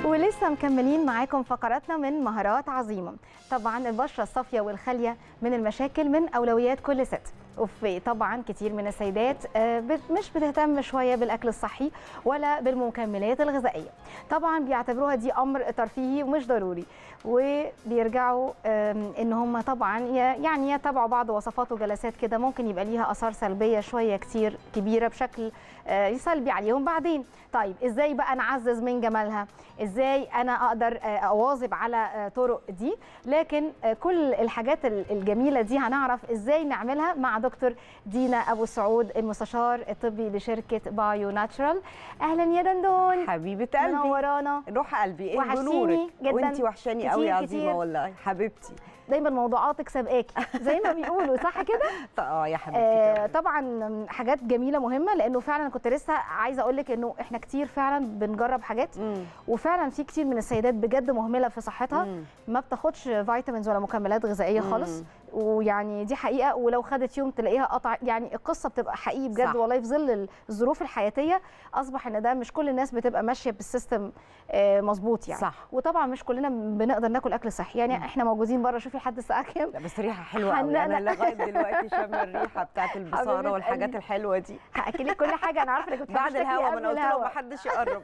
ولسه مكملين معاكم فقراتنا من مهارات عظيمه طبعا البشره الصافيه والخاليه من المشاكل من اولويات كل ست وفي طبعا كتير من السيدات آه، بت- مش بتهتم شويه بالاكل الصحي ولا بالمكملات الغذائيه طبعا بيعتبروها دي امر ترفيهي ومش ضروري وبيرجعوا آم، ان هم طبعا ي- يعني يتبعوا بعض وصفات وجلسات كده ممكن يبقى ليها اثار سلبيه شويه كتير كبيره بشكل آه، سلبي عليهم بعدين طيب ازاي بقى نعزز من جمالها ازاي انا اقدر آه، اواظب على آه، طرق دي لكن آه، كل الحاجات ال- الجميله دي هنعرف ازاي نعملها مع دكتور دينا ابو سعود المستشار الطبي لشركه بايو ناتشرال اهلا يا دندون حبيبه قلبي منورانا روح قلبي ايه وحشتيني بنورك جداً. وانتي وحشاني قوي يا كتير عظيمه كتير. والله حبيبتي دايما موضوعاتك سابقاكي زي ما بيقولوا صح كده ط- اه يا حبيبتي آه كمان. طبعا حاجات جميله مهمه لانه فعلا كنت لسه عايزه اقول لك انه احنا كتير فعلا بنجرب حاجات مم. وفعلا في كتير من السيدات بجد مهمله في صحتها مم. ما بتاخدش فيتامينز ولا مكملات غذائيه مم. خالص ويعني دي حقيقه ولو خدت يوم تلاقيها قطع يعني القصه بتبقى حقيقي بجد صح. والله في ظل الظروف الحياتيه اصبح ان ده مش كل الناس بتبقى ماشيه بالسيستم آه، مظبوط يعني صح. وطبعا مش كلنا بنقدر ناكل اكل صحي يعني احنا موجودين بره شوفي لحد الساعه كام لا بس ريحه حلوه قوي حنانة. انا لغايه دلوقتي شامه الريحه بتاعت البصاره حبيبة والحاجات قلبي. الحلوه دي هاكلك كل حاجه انا عارفه انك بتحبي بعد تاكلي الهوا ما قبل انا قلت له الهوا. ما حدش يقرب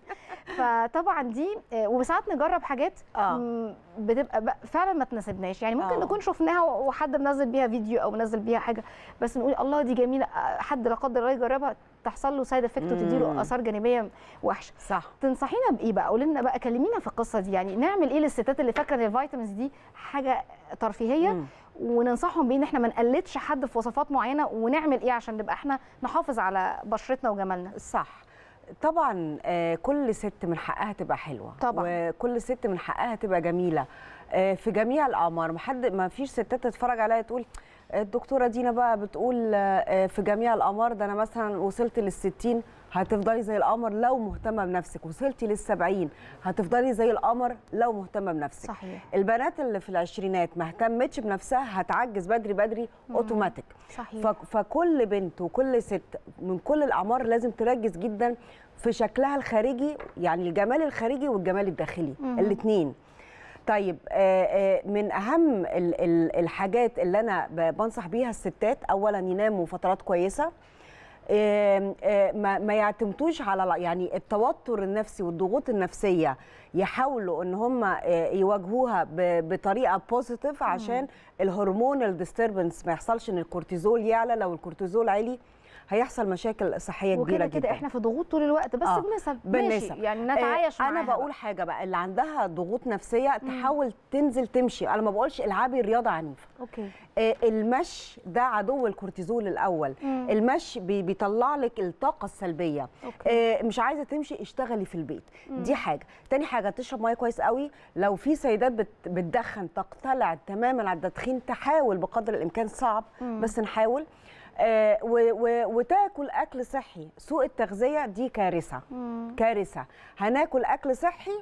فطبعا دي آه، وساعات نجرب حاجات آه. مم، بتبقى بقى فعلا ما تناسبناش يعني ممكن آه. نكون شفناها وحد منزل بيها فيديو او منزل بيها حاجه بس نقول الله دي جميله آه، حد لا قدر الله يجربها تحصل له سايد افكت وتدي مم. له اثار جانبيه وحشه صح تنصحينا بايه بقى قولي لنا بقى كلمينا في القصه دي يعني نعمل ايه للستات اللي فاكره ان الفيتامينز دي حاجه ترفيهيه مم. وننصحهم بيه ان احنا ما نقلدش حد في وصفات معينه ونعمل ايه عشان نبقى احنا نحافظ على بشرتنا وجمالنا صح طبعا آه، كل ست من حقها تبقى حلوه طبعاً. وكل ست من حقها تبقى جميله آه، في جميع الاعمار ما حد ما فيش ستات تتفرج عليها تقول الدكتوره دينا بقى بتقول آه، في جميع الاعمار ده انا مثلا وصلت للستين هتفضلي زي القمر لو مهتمه بنفسك وصلتي للسبعين هتفضلي زي القمر لو مهتمه بنفسك صحيح البنات اللي في العشرينات ما اهتمتش بنفسها هتعجز بدري بدري اوتوماتيك صحيح ف- فكل بنت وكل ست من كل الاعمار لازم تركز جدا في شكلها الخارجي يعني الجمال الخارجي والجمال الداخلي مم. الاثنين طيب آه، آه، من اهم ال- ال- الحاجات اللي انا ب- بنصح بيها الستات اولا يناموا فترات كويسه آم، آه، ما ما يعتمدوش على ال- يعني التوتر النفسي والضغوط النفسيه يحاولوا ان هم آه، يواجهوها ب- بطريقه بوزيتيف عشان الهرمون الديستربنس ما يحصلش ان الكورتيزول يعلى لو الكورتيزول عالي هيحصل مشاكل صحيه كبيره وكده جدا كده احنا في ضغوط طول الوقت بس آه، بنسب بالنسب. ماشي يعني نتعايش آه، معاها انا بقول بقى. حاجه بقى اللي عندها ضغوط نفسيه تحاول تنزل تمشي انا ما بقولش العبي رياضه عنيفه اوكي آه، المشي ده عدو الكورتيزول الاول مم. المشي بي- بيطلع لك الطاقه السلبيه اوكي آه، مش عايزه تمشي اشتغلي في البيت دي حاجه تاني حاجه تشرب ميه كويس قوي لو في سيدات بت- بتدخن تقتلع تماما على التدخين تحاول بقدر الامكان صعب مم. بس نحاول آه، و- و- وتاكل اكل صحي سوء التغذيه دي كارثه مم. كارثه هناكل اكل صحي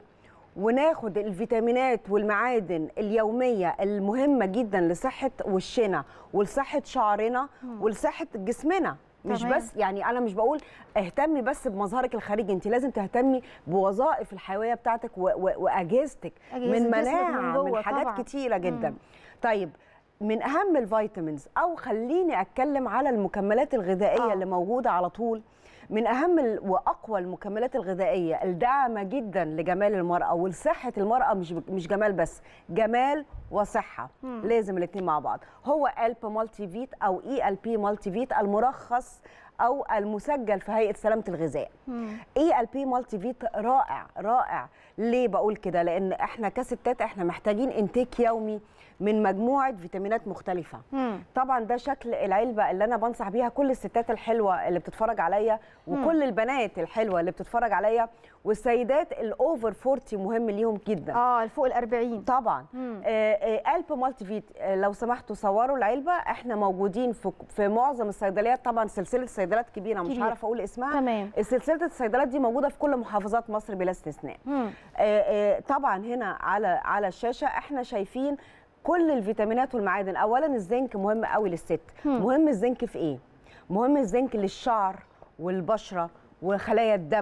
وناخد الفيتامينات والمعادن اليوميه المهمه جدا لصحه وشنا ولصحه شعرنا ولصحه جسمنا مش تمام. بس يعني انا مش بقول اهتمي بس بمظهرك الخارجي انت لازم تهتمي بوظائف الحيويه بتاعتك و- و- واجهزتك أجهزة من جسمك من مناعه جوه من حاجات طبعاً. كتيره جدا مم. طيب من اهم الفيتامينز او خليني اتكلم على المكملات الغذائيه آه. اللي موجوده على طول من اهم ال- واقوى المكملات الغذائيه الداعمه جدا لجمال المراه ولصحه المراه مش مش جمال بس جمال وصحه مم. لازم الاثنين مع بعض هو الب مالتي فيت او اي ال بي مالتي فيت المرخص او المسجل في هيئه سلامه الغذاء مم. اي ال بي مالتي فيت رائع رائع ليه بقول كده لان احنا كستات احنا محتاجين انتاج يومي من مجموعه فيتامينات مختلفه مم. طبعا ده شكل العلبه اللي انا بنصح بيها كل الستات الحلوه اللي بتتفرج عليا وكل البنات الحلوه اللي بتتفرج عليا والسيدات الاوفر 40 مهم ليهم جدا اه الفوق ال 40 طبعا مم. آه، آه، الب مالتي فيت آه، لو سمحتوا صوروا العلبه احنا موجودين في في معظم الصيدليات طبعا سلسله صيدليات كبيره مش كبيرة. عارفه اقول اسمها تمام سلسله الصيدليات دي موجوده في كل محافظات مصر بلا استثناء مم. آه، آه، طبعا هنا على على الشاشه احنا شايفين كل الفيتامينات والمعادن اولا الزنك مهم قوي للست هم. مهم الزنك في ايه مهم الزنك للشعر والبشره وخلايا الدم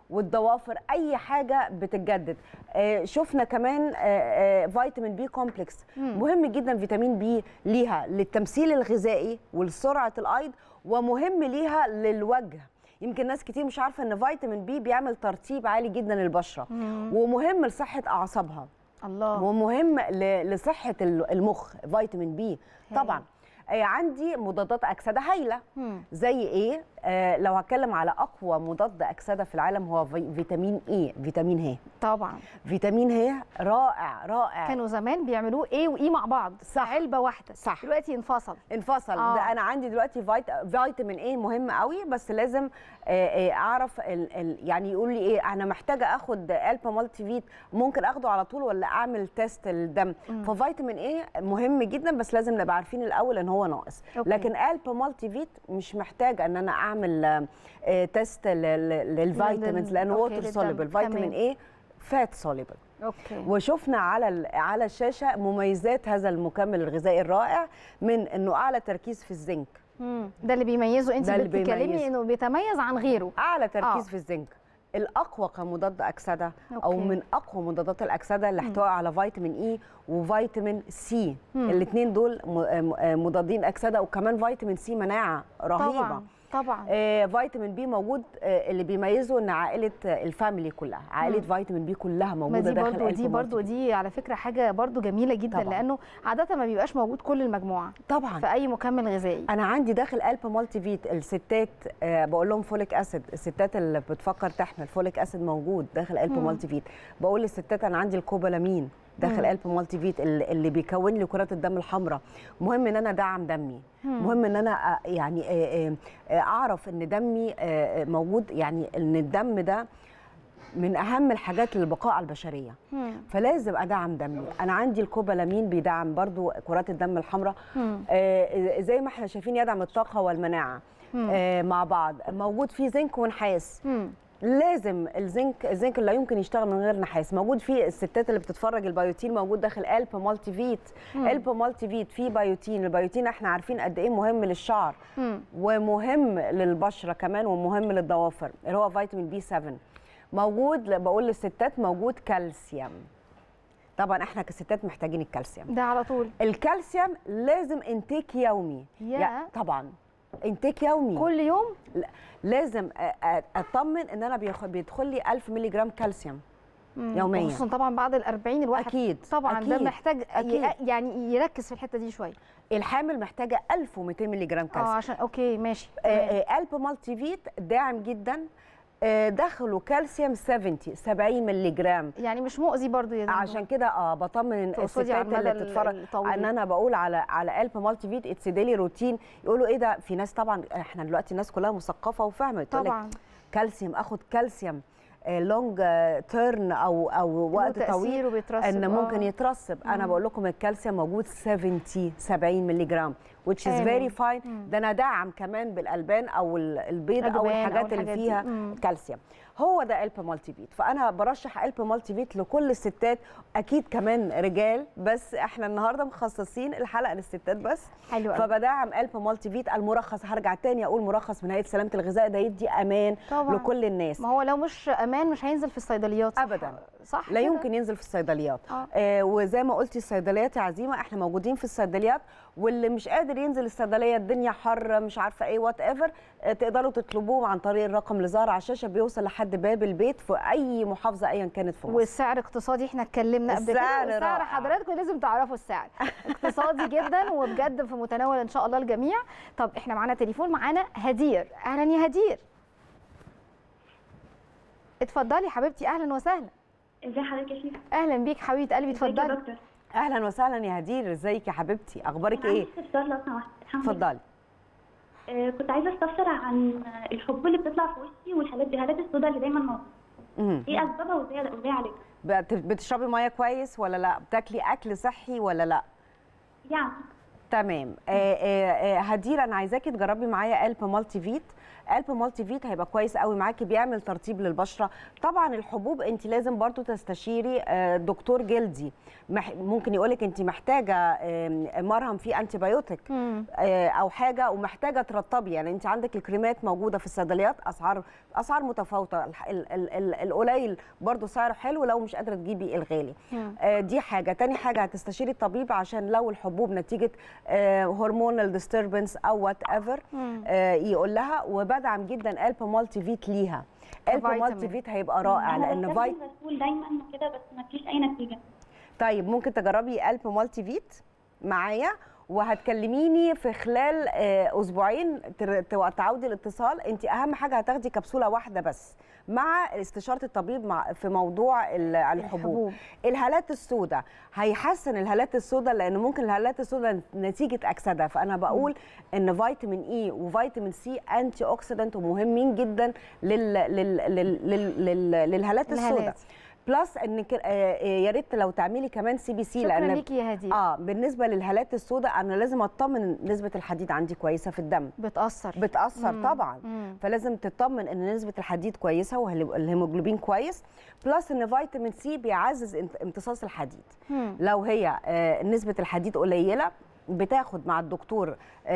والضوافر اي حاجه بتتجدد آه، شفنا كمان آه، آه، فيتامين بي كومبلكس مم. مهم جدا فيتامين بي ليها للتمثيل الغذائي ولسرعه الايض ومهم ليها للوجه يمكن ناس كتير مش عارفه ان فيتامين بي بيعمل ترطيب عالي جدا للبشره مم. ومهم لصحه اعصابها الله ومهم ل- لصحه ال- المخ فيتامين بي هايل. طبعا آه، عندي مضادات اكسده هايله مم. زي ايه آه لو هتكلم على اقوى مضاد اكسده في العالم هو في- فيتامين اي فيتامين ه طبعا فيتامين ه رائع رائع كانوا زمان بيعملوا ايه وايه مع بعض صح. علبه واحده صح. دلوقتي انفصل انفصل آه. ده انا عندي دلوقتي فيت... فيتامين اي مهم قوي بس لازم آه، آه، اعرف ال... ال... يعني يقول لي ايه انا محتاجه اخد البا مالتي فيت ممكن اخده على طول ولا اعمل تيست الدم مم. ففيتامين اي مهم جدا بس لازم نبقى عارفين الاول ان هو ناقص أوكي. لكن البا مالتي فيت مش محتاجه ان انا اعمل آه، آه، تيست لل- لل- للفيتامينز لل- لانه أوكي، ووتر للدم. سوليبل فيتامين تمام. اي فات سوليبل اوكي وشفنا على ال- على الشاشه مميزات هذا المكمل الغذائي الرائع من انه اعلى تركيز في الزنك مم. ده اللي بيميزه انت ده اللي بتتكلمي بيميزه. انه بيتميز عن غيره اعلى تركيز آه. في الزنك الاقوى كمضاد اكسده او أوكي. من اقوى مضادات الاكسده اللي احتوى على فيتامين اي وفيتامين سي مم. الاثنين دول م- م- مضادين اكسده وكمان فيتامين سي مناعه رهيبه طبعا طبعا آه فيتامين بي موجود آه اللي بيميزه ان عائله آه، الفاميلي كلها عائله مم. فيتامين بي كلها ما موجوده دي داخل برضو علبة دي برضو مالتي دي على فكره حاجه برضو جميله جدا طبعاً. لانه عاده ما بيبقاش موجود كل المجموعه طبعا في اي مكمل غذائي انا عندي داخل الب مالتي فيت الستات آه بقول لهم فوليك اسيد الستات اللي بتفكر تحمل فوليك اسيد موجود داخل الب مم. مالتي فيت بقول للستات انا عندي الكوبالامين داخل مم. الب مالتي فيت اللي اللي بيكون لي كرات الدم الحمراء مهم ان انا ادعم دمي مم. مهم ان انا آه، يعني آه، آه، آه، اعرف ان دمي آه، آه، موجود يعني ان الدم ده من اهم الحاجات للبقاء على البشريه مم. فلازم ادعم دمي انا عندي الكوبالامين بيدعم برضو كرات الدم الحمراء مم. آه، زي ما احنا شايفين يدعم الطاقه والمناعه مم. آه، مع بعض موجود فيه زنك ونحاس مم. لازم الزنك الزنك لا يمكن يشتغل من غير نحاس موجود فيه الستات اللي بتتفرج البيوتين موجود داخل الب مالتي فيت مم. الب مالتي فيت فيه بيوتين البيوتين احنا عارفين قد ايه مهم للشعر مم. ومهم للبشره كمان ومهم للضوافر اللي هو فيتامين بي 7 موجود بقول للستات موجود كالسيوم طبعا احنا كستات محتاجين الكالسيوم ده على طول الكالسيوم لازم انتيك يومي يا. يا- طبعا انتيك يومي كل يوم لازم أ- أ- اطمن ان انا بيخ- بيدخل لي 1000 مللي جرام كالسيوم مم. يومياً. خصوصا طبعا بعد ال 40 الواحد اكيد طبعا ده أكيد. محتاج أكيد. ي- يعني يركز في الحته دي شويه الحامل محتاجه 1200 مللي جرام اه كالسيوم عشان اوكي ماشي آه، تمام. آه، الب مالتي فيت داعم جدا آه، دخلوا كالسيوم 70 70 مللي جرام يعني مش مؤذي برضو يا دكتور. عشان كده اه بطمن تقصدي على الستات اللي المدى بتتفرج الطويل. ان انا بقول على على الب مالتي فيت اتس ديلي روتين يقولوا ايه ده في ناس طبعا احنا دلوقتي الناس كلها مثقفه وفاهمه تقول لك طبعا كالسيوم اخد كالسيوم لونج تيرن او او له وقت تأثير طويل وبيترسب ان ممكن آه. يترسب انا مم. بقول لكم الكالسيوم موجود 70 70 مللي جرام which is آمين. very fine مم. ده انا داعم كمان بالالبان او ال- البيض او الأجبان أو الحاجات اللي الحاجات دي. فيها مم. كالسيوم هو ده الب مالتي فيت فانا برشح الب مالتي فيت لكل الستات اكيد كمان رجال بس احنا النهارده مخصصين الحلقه للستات بس حلو قوي فبدعم الب مالتي فيت المرخص هرجع تاني اقول مرخص من هيئه سلامه الغذاء ده يدي امان طبعا لكل الناس ما هو لو مش امان مش هينزل في الصيدليات صح؟ أبداً. صح لا كده؟ يمكن ينزل في الصيدليات آه. آه وزي ما قلتي الصيدليات يا عزيمه احنا موجودين في الصيدليات واللي مش قادر ينزل الصيدليه الدنيا حر مش عارفه ايه وات ايفر آه تقدروا تطلبوه عن طريق الرقم اللي ظهر على الشاشه بيوصل لحد باب البيت في اي محافظه ايا كانت في مصر والسعر اقتصادي احنا اتكلمنا قبل كده السعر والسعر رائع. حضراتكم لازم تعرفوا السعر اقتصادي جدا وبجد في متناول ان شاء الله الجميع طب احنا معانا تليفون معانا هدير اهلا يا هدير اتفضلي حبيبتي اهلا وسهلا ازي حضرتك يا شيخ اهلا بيك حبيبه قلبي ازيك يا اتفضلي دكتور اهلا وسهلا يا هدير ازيك يا حبيبتي اخبارك أنا ايه عندي استفسار لو سمحت الحمد لله. اتفضلي آه كنت عايزه استفسر عن الحبوب اللي بتطلع في وشي والحالات الهالات السوداء اللي دايما موجوده مم. ايه اسبابها وازاي وازاي اعالجها بت- بتشربي ميه كويس ولا لا بتاكلي اكل صحي ولا لا يعني تمام آه، آه، آه، هدير انا عايزاكي تجربي معايا الب مالتي فيت الب مالتي فيت هيبقى كويس قوي معاكي بيعمل ترطيب للبشره طبعا الحبوب انت لازم برضو تستشيري آه، دكتور جلدي مح- ممكن يقولك انت محتاجه آم، مرهم فيه انتي بايوتيك مم. آه، او حاجه ومحتاجه ترطبي يعني انت عندك الكريمات موجوده في الصيدليات اسعار اسعار متفاوته الح- ال- ال- ال- القليل برضو سعره حلو لو مش قادره تجيبي الغالي مم. آه، دي حاجه تاني حاجه هتستشيري الطبيب عشان لو الحبوب نتيجه هرمونال ديستربنس او وات ايفر مم. يقول لها وبدعم جدا الب مالتي فيت ليها الب كفيتامين. مالتي فيت هيبقى رائع انا لان فيت بستخدم غسول دايما وكده بس ما فيش اي نتيجه طيب ممكن تجربي الب مالتي فيت معايا وهتكلميني في خلال آه، اسبوعين تر- تو- تعودي الاتصال انت اهم حاجه هتاخدي كبسوله واحده بس مع استشاره الطبيب مع في موضوع ال- الحبوب الحبوب. الهالات السوداء هيحسن الهالات السوداء لان ممكن الهالات السوداء نتيجه اكسده فانا بقول ان فيتامين اي وفيتامين سي انتي اوكسيدنت ومهمين جدا لل لل لل لل لل للهالات السوداء الهالات. بلس انك آه، آه، يا ريت لو تعملي كمان سي بي سي شكرا لان ليكي يا هديه اه بالنسبه للهالات السوداء انا لازم اطمن نسبه الحديد عندي كويسه في الدم بتاثر بتاثر مم. طبعا مم. فلازم تطمن ان نسبه الحديد كويسه والهيموجلوبين كويس بلس ان فيتامين سي بيعزز انت- امتصاص الحديد مم. لو هي آه، نسبه الحديد قليله بتاخد مع الدكتور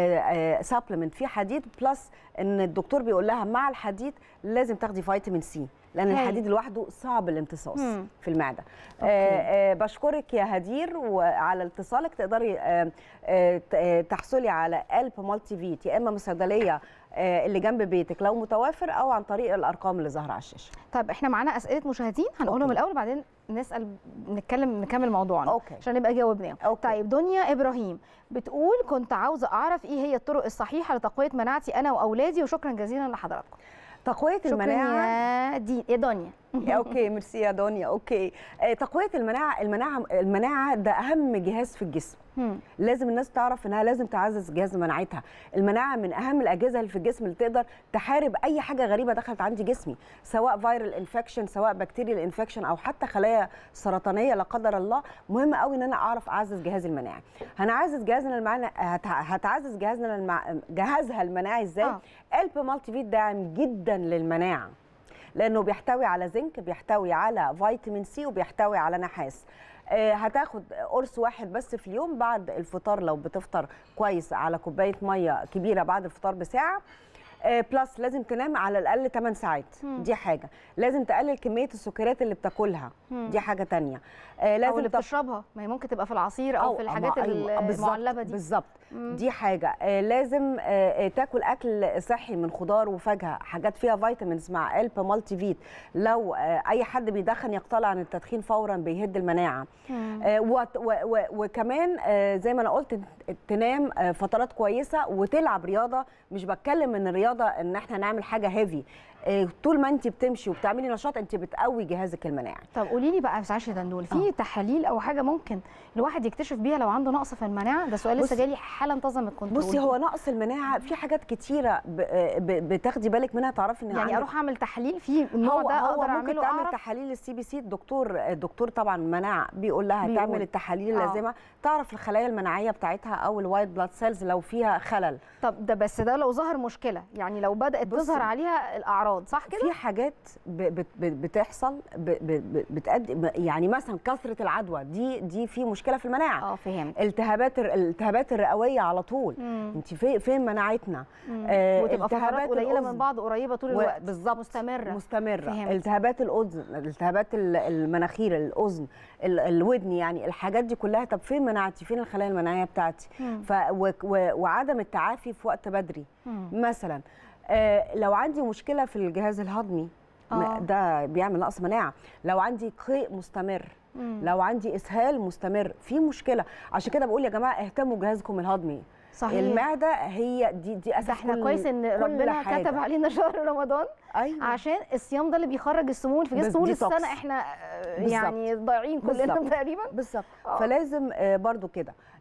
سبلمنت فيه حديد بلس ان الدكتور بيقول لها مع الحديد لازم تاخدي فيتامين سي لان هاي. الحديد لوحده صعب الامتصاص مم. في المعده أوكي. آه، آه، بشكرك يا هدير وعلى اتصالك تقدري آه، آه، ت- آه، تحصلي على الب مالتي فيت يا اما من الصيدليه آه، اللي جنب بيتك لو متوافر او عن طريق الارقام اللي ظاهره على الشاشه طيب احنا معانا اسئله مشاهدين هنقولهم أوكي. الاول بعدين نسال نتكلم نكمل موضوعنا أوكي. عشان نبقى جاوبناهم أوكي. طيب دنيا ابراهيم بتقول كنت عاوزه اعرف ايه هي الطرق الصحيحه لتقويه مناعتي انا واولادي وشكرا جزيلا لحضراتكم تقويه شكرا المناعه يا دي يا دنيا اوكي ميرسي يا دنيا اوكي آه، تقويه المناعه المناعه المناعه ده اهم جهاز في الجسم مم. لازم الناس تعرف انها لازم تعزز جهاز مناعتها المناعه من اهم الاجهزه اللي في الجسم اللي تقدر تحارب اي حاجه غريبه دخلت عندي جسمي سواء فيرال انفكشن سواء بكتيريال انفكشن او حتى خلايا سرطانيه لا قدر الله مهم قوي ان انا اعرف اعزز جهازي المناعي هنعزز جهازنا المناعي هت- هتعزز جهازنا المع... جهازها المناعي ازاي آه. الب مالتي فيت داعم جدا للمناعه لانه بيحتوي على زنك بيحتوي على فيتامين سي وبيحتوي على نحاس آه، هتاخد قرص واحد بس في اليوم بعد الفطار لو بتفطر كويس على كوبايه ميه كبيره بعد الفطار بساعه آه، بلس لازم تنام على الاقل 8 ساعات مم. دي حاجه لازم تقلل كميه السكريات اللي بتاكلها مم. دي حاجه تانية آه، او لازم اللي تق- بتشربها ما هي ممكن تبقى في العصير او في الحاجات أما- أيوة، بالظبط، المعلبه دي بالظبط مم. دي حاجه آه لازم آه آه، تاكل اكل صحي من خضار وفاكهه حاجات فيها فيتامينز مع الب مالتي فيت لو آه اي حد بيدخن يقتلع عن التدخين فورا بيهد المناعه مم. آه وت- و و وكمان آه زي ما انا قلت تنام آه فترات كويسه وتلعب رياضه مش بتكلم ان الرياضه ان احنا نعمل حاجه هيفي آه طول ما انت بتمشي وبتعملي نشاط انت بتقوي جهازك المناعي طب قولي لي بقى يا عاشر دندول في تحاليل او حاجه ممكن الواحد يكتشف بيها لو عنده نقص في المناعه ده سؤال لسه بصي- جالي حالا انتظم الكنترول بصي هو نقص المناعه في حاجات كتيره ب- ب- بتاخدي بالك منها تعرفي ان يعني عندك اروح اعمل تحليل في النوع هو ده هو اقدر ممكن اعمله تعمل اعرف تحاليل السي بي سي الدكتور الدكتور طبعا مناعه بيقول لها بيقول. تعمل التحاليل آه. اللازمه تعرف الخلايا المناعيه بتاعتها او الوايت بلاد سيلز لو فيها خلل طب ده بس ده لو ظهر مشكله يعني لو بدات بصي. تظهر عليها الاعراض صح كده في حاجات ب- بت- بت- بتحصل ب- ب- ب- بتأدي يعني مثلا كثره العدوى دي دي في مشكله في المناعه اه فهمت التهابات الر- الالتهابات الرئويه على طول مم. انت في فين مناعتنا مم. آه، وتبقى فترات التهابات قليله الأذن. من بعض قريبه طول و- الوقت بالظبط مستمره مستمره فهمت. التهابات الاذن التهابات ال- المناخير الاذن ال- الودن يعني الحاجات دي كلها طب فين مناعتي فين الخلايا المناعيه بتاعتي مم. ف و و وعدم التعافي في وقت بدري مم. مثلا آه لو عندي مشكله في الجهاز الهضمي م- آه. ده بيعمل نقص مناعه لو عندي قيء مستمر مم. لو عندي اسهال مستمر في مشكله عشان كده بقول يا جماعه اهتموا بجهازكم الهضمي صحيح المعده هي دي دي اساس ده احنا كل- كويس ان كل ربنا حاجة. كتب علينا شهر رمضان ايوه عشان الصيام ده اللي بيخرج السموم في بس الجسم طول ديتوكس. السنه احنا آه، بالظبط. يعني ضايعين كلنا بالظبط. تقريبا بالظبط آه. فلازم آه، برضو كده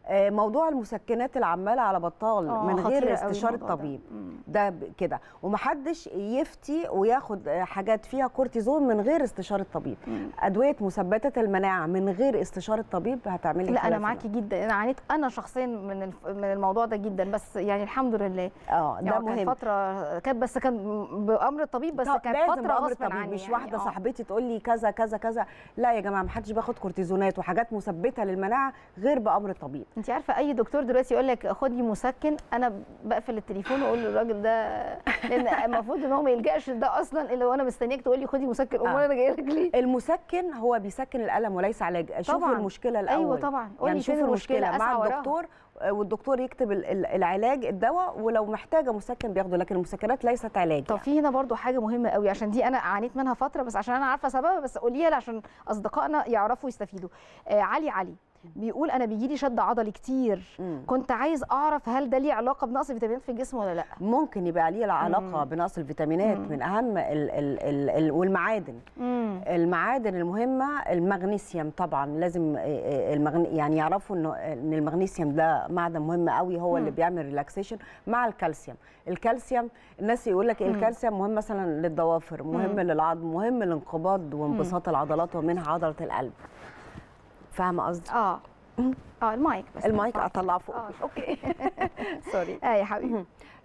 آه، موضوع المسكنات العماله على بطال آه، من خطيرة غير قوي استشاره الموضوع ده. طبيب مم. ده ده استشاره الموضوع ده. طبيب آه، من خطيرة غير قوي استشاره الموضوع ده. طبيب مم. ده ب- كده ومحدش يفتي وياخد آه، حاجات فيها كورتيزون من غير استشاره طبيب مم. ادويه مثبته المناعه من غير استشاره طبيب هتعمل لك لا انا خلاف معاكي جدا انا عانيت انا شخصيا من الف- من الموضوع ده جدا بس يعني الحمد لله اه ده يعني مهم كان فتره كانت بس كان بامر الطبيب بس طب كانت لازم فتره بأمر غصب الطبيب عني مش يعني. واحده آه. صاحبتي تقول لي كذا كذا كذا لا يا جماعه ما حدش بياخد كورتيزونات وحاجات مثبته للمناعه غير بامر الطبيب انت عارفه اي دكتور دلوقتي يقول لك خدي مسكن انا بقفل التليفون واقول للراجل ده لان المفروض ان هو ما يلجاش لده اصلا الا وانا مستنياك تقول لي خدي مسكن امال آه. انا جايه لك ليه المسكن هو بيسكن الالم وليس علاج شوفوا طبعاً. المشكله الاول أيوة طبعاً. قولي يعني فين شوفوا المشكلة، المشكله أسعى مع وراها. الدكتور آه، والدكتور يكتب ال- ال- العلاج الدواء ولو محتاجه مسكن بياخده لكن المسكنات ليست علاج طب في هنا برضو حاجه مهمه قوي عشان دي انا عانيت منها فتره بس عشان انا عارفه سببها بس قوليها لي عشان اصدقائنا يعرفوا يستفيدوا آه علي علي بيقول انا بيجي لي شد عضلي كتير مم. كنت عايز اعرف هل ده ليه علاقه بنقص فيتامينات في الجسم ولا لا ممكن يبقى عليه علاقه مم. بنقص الفيتامينات مم. من اهم ال ال ال ال والمعادن امم المعادن المهمه المغنيسيوم طبعا لازم آه، آه، المغن... يعني يعرفوا انه ان المغنيسيوم ده معدن مهم قوي هو اللي مم. بيعمل ريلاكسيشن مع الكالسيوم الكالسيوم الناس يقول لك إيه مم. الكالسيوم مهم مثلا للضوافر مهم مم. للعظم مهم لانقباض وانبساط العضلات ومنها عضله القلب فاهمه قصدي اه اه المايك بس المايك آه. اطلعه فوق اه اوكي سوري اه يا حبيبي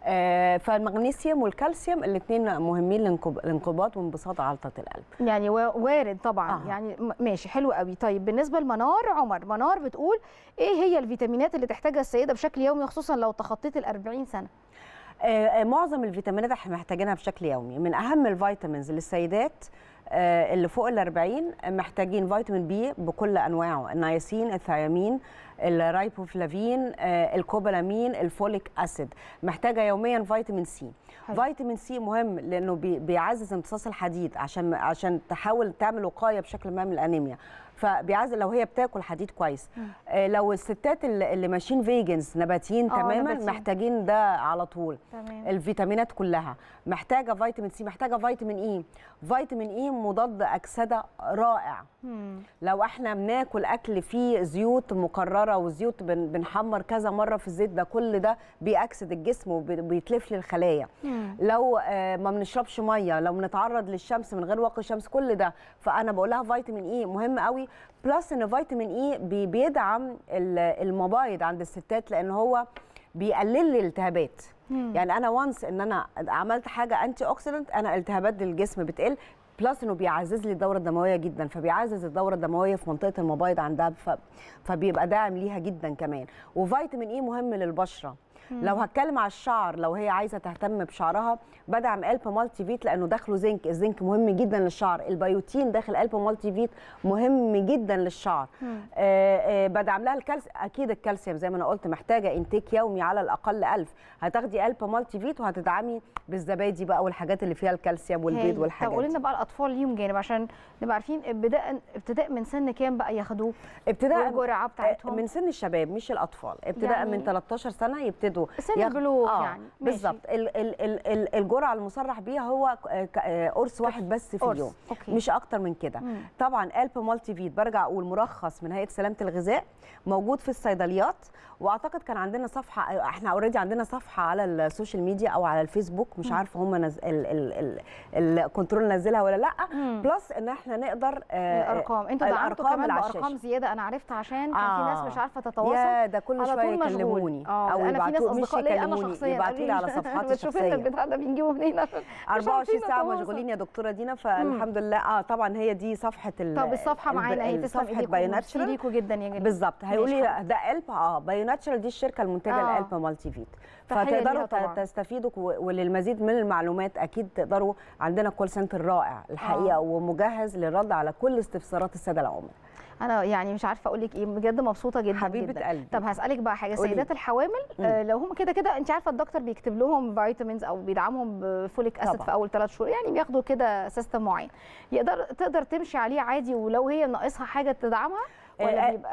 آه فالمغنيسيوم والكالسيوم الاثنين مهمين لانقب- لانقباض وانبساط عضله القلب يعني وا- وارد طبعا آه. يعني م- ماشي حلو قوي طيب بالنسبه لمنار عمر منار بتقول ايه هي الفيتامينات اللي تحتاجها السيده بشكل يومي خصوصا لو تخطيت ال 40 سنه آه، آه، معظم الفيتامينات احنا محتاجينها بشكل يومي من اهم الفيتامينز للسيدات آه، اللي فوق ال 40 محتاجين فيتامين بي بكل انواعه النياسين الثيامين الرايبوفلافين آه، الكوبالامين الفوليك اسيد محتاجه يوميا فيتامين سي حلو. فيتامين سي مهم لانه بي- بيعزز امتصاص الحديد عشان عشان تحاول تعمل وقايه بشكل ما من الانيميا فبيعزز لو هي بتاكل حديد كويس آه، لو الستات اللي اللي ماشيين فيجنز نباتيين آه، تماما نباتيين. محتاجين ده على طول تمام الفيتامينات كلها محتاجه فيتامين سي محتاجه فيتامين اي فيتامين اي مضاد اكسده رائع مم. لو احنا بناكل اكل فيه زيوت مكرره وزيوت بن بنحمر كذا مره في الزيت ده كل ده بيأكسد الجسم وبيتلف لي الخلايا مم. لو آه، ما بنشربش ميه لو بنتعرض للشمس من غير واقي شمس كل ده فانا بقول لها فيتامين اي مهم قوي بلس ان فيتامين اي بي- بيدعم ال- المبايض عند الستات لان هو بيقلل لي الالتهابات مم. يعني انا وانس ان انا عملت حاجه انتي اوكسيدنت انا التهابات الجسم بتقل بلس انه بيعزز لي الدوره الدمويه جدا فبيعزز الدوره الدمويه في منطقه المبايض عندها ف... فبيبقى داعم ليها جدا كمان وفيتامين اي مهم للبشره لو هتكلم على الشعر لو هي عايزه تهتم بشعرها بدعم الب مالتي فيت لانه داخله زنك الزنك مهم جدا للشعر البيوتين داخل الب مالتي فيت مهم جدا للشعر مم. آه آه بدعم لها الكالسيوم اكيد الكالسيوم زي ما انا قلت محتاجه انتيك يومي على الاقل 1000 هتاخدي الب مالتي فيت وهتدعمي بالزبادي بقى والحاجات اللي فيها الكالسيوم والبيض هايل. والحاجات طب قولي دي. لنا بقى الاطفال ليهم جانب عشان نبقى عارفين ابتداء ابتداء من سن كام بقى ياخدوه ابتداء والجرعه بتاعتهم من سن الشباب مش الاطفال ابتداء يعني من 13 سنه يبتدوا سن ياخد- البلوغ يعني. ماشي. بالظبط ال- ال- ال- ال- الجرعه المصرح بيها هو ك- ك- آه، قرص واحد بس في قرص. اليوم أوكي. مش اكتر من كده مم. طبعا الب مالتي فيت برجع اقول مرخص من هيئه سلامه الغذاء موجود في الصيدليات واعتقد كان عندنا صفحه احنا اوريدي عندنا صفحه على السوشيال ميديا او على الفيسبوك مش عارفه هم نز... ال... ال... ال... الكنترول نزلها ولا لا مم. بلس ان احنا نقدر آه، الارقام انتوا دعمتوا الأرقام كمان اللي على بارقام الشاشة. زياده انا عرفت عشان كان في ناس آه. مش عارفه تتواصل يا ده كل على شويه طول مشغول. يكلموني اه او انا في ناس يبعتوا مش اصدقاء ليا انا يكلموني شخصيا يبعتوا لي على قالوا صفحاتي بتشوف انت الشخصيه البتاع ده بنجيبه منين عشان مش 24 عارفين ساعه نتواصل. مشغولين يا دكتوره دينا فالحمد لله اه طبعا هي دي صفحه ال طب الصفحه الب- معانا اهي تسلم صفحه ايديكم بايو ميرسي ناتشرال ليكوا جدا يا جماعه بالظبط هيقول ماشي لي ده الب اه بايو ناتشرال دي الشركه المنتجه آه. للالب مالتي فيت تحية ليها فتقدروا طبعاً. ت- تستفيدوا و- وللمزيد من المعلومات اكيد تقدروا عندنا كول سنتر رائع الحقيقه آه. ومجهز للرد على كل استفسارات الساده العملاء انا يعني مش عارفه اقول لك ايه بجد مبسوطه جدا حبيبة جدا. قلبي. طب هسالك بقى حاجه قولي. سيدات الحوامل آه لو هم كده كده انت عارفه الدكتور بيكتب لهم فيتامينز او بيدعمهم بفوليك اسيد طبعاً. في اول ثلاث شهور يعني بياخدوا كده سيستم معين يقدر تقدر تمشي عليه عادي ولو هي ناقصها حاجه تدعمها ولا آه، بيبقى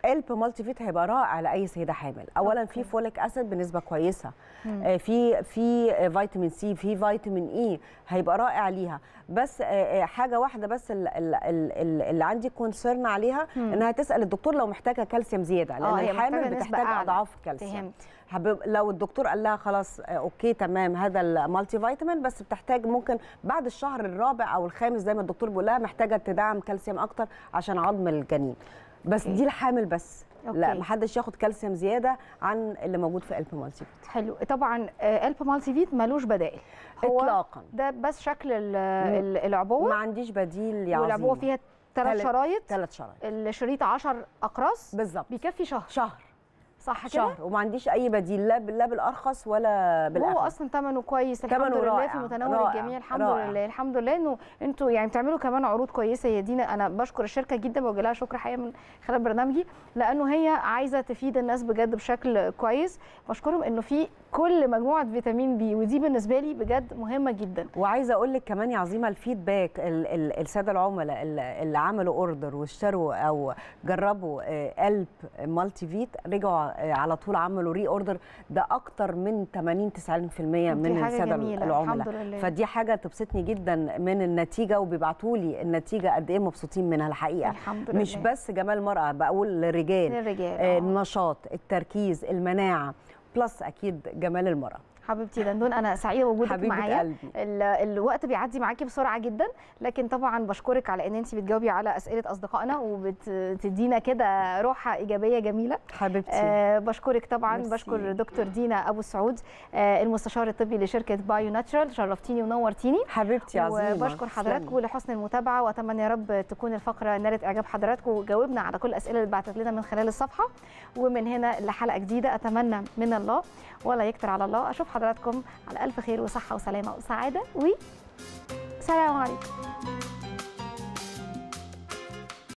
الب مالتي فيت هيبقى رائع لاي سيده حامل اولا في أوكي. فوليك اسيد بنسبه كويسه مم. آه، في في آه، فيتامين سي في فيتامين اي هيبقى رائع ليها بس آه، آه، حاجه واحده بس ال- ال- ال- ال- اللي عندي كونسيرن عليها مم. انها تسال الدكتور لو محتاجه كالسيوم زياده آه، لان هي الحامل محتاجة نسبة بتحتاج أعلى. اضعاف الكالسيوم فهمت حبيب لو الدكتور قال لها خلاص آه، اوكي تمام هذا المالتي فيتامين بس بتحتاج ممكن بعد الشهر الرابع او الخامس زي ما الدكتور بيقول لها محتاجه تدعم كالسيوم اكتر عشان عظم الجنين بس أوكي. دي الحامل بس لا أوكي. محدش ياخد كالسيوم زياده عن اللي موجود في الب مالتي فيت حلو طبعا آه، الب مالتي فيت ملوش بدائل هو اطلاقا ده بس شكل ال- ال- ما العبوه عنديش بديل يا والعبوه عظيم فيها ثلاث تلات- شرايط ثلاث شرايط الشريط 10 اقراص بالظبط بيكفي شهر شهر صح كده شهر وما عنديش اي بديل لا لا بالارخص ولا هو بالاغلى اصلا ثمنه كويس الحمد ثمنه لله رائع، في متناول رائع، الجميع الحمد رائع. لله الحمد لله انه انتوا يعني بتعملوا كمان عروض كويسه يا دينا انا بشكر الشركه جدا بوجه لها شكر حقيقه من خلال برنامجي لانه هي عايزه تفيد الناس بجد بشكل كويس بشكرهم انه في كل مجموعه فيتامين بي ودي بالنسبه لي بجد مهمه جدا وعايزه اقول لك كمان يا عظيمه الفيدباك ال- ال- الساده العملاء ال- اللي عملوا اوردر واشتروا او جربوا آه، قلب مالتي فيت رجعوا آه، على طول عملوا ري اوردر ده اكتر من 80 90% من دي حاجة الساده جميلة، العملاء الحمد لله. فدي حاجه تبسطني جدا من النتيجه وبيبعتوا لي النتيجه قد ايه مبسوطين منها الحقيقه الحمد لله مش بس جمال المراه بقول للرجال للرجال آه، آه. النشاط التركيز المناعه بلس اكيد جمال المراه حبيبتي دندون انا سعيده بوجودك حبيبه معايا قلبي ال- الوقت بيعدي معاكي بسرعه جدا لكن طبعا بشكرك على ان انت بتجاوبي على اسئله اصدقائنا وبتدينا كده روحه ايجابيه جميله حبيبتي أه بشكرك طبعا ميرسي. بشكر دكتور دينا ابو سعود أه المستشار الطبي لشركه بايو ناتشرال شرفتيني ونورتيني حبيبتي عظيمه وبشكر حضراتكم تسلمي. لحسن المتابعه واتمنى يا رب تكون الفقره نالت اعجاب حضراتكم وجاوبنا على كل الاسئله اللي بعتت لنا من خلال الصفحه ومن هنا لحلقه جديده اتمنى من الله ولا يكتر على الله اشوف حضراتكم على الف خير وصحه وسلامه وسعاده و سلام عليكم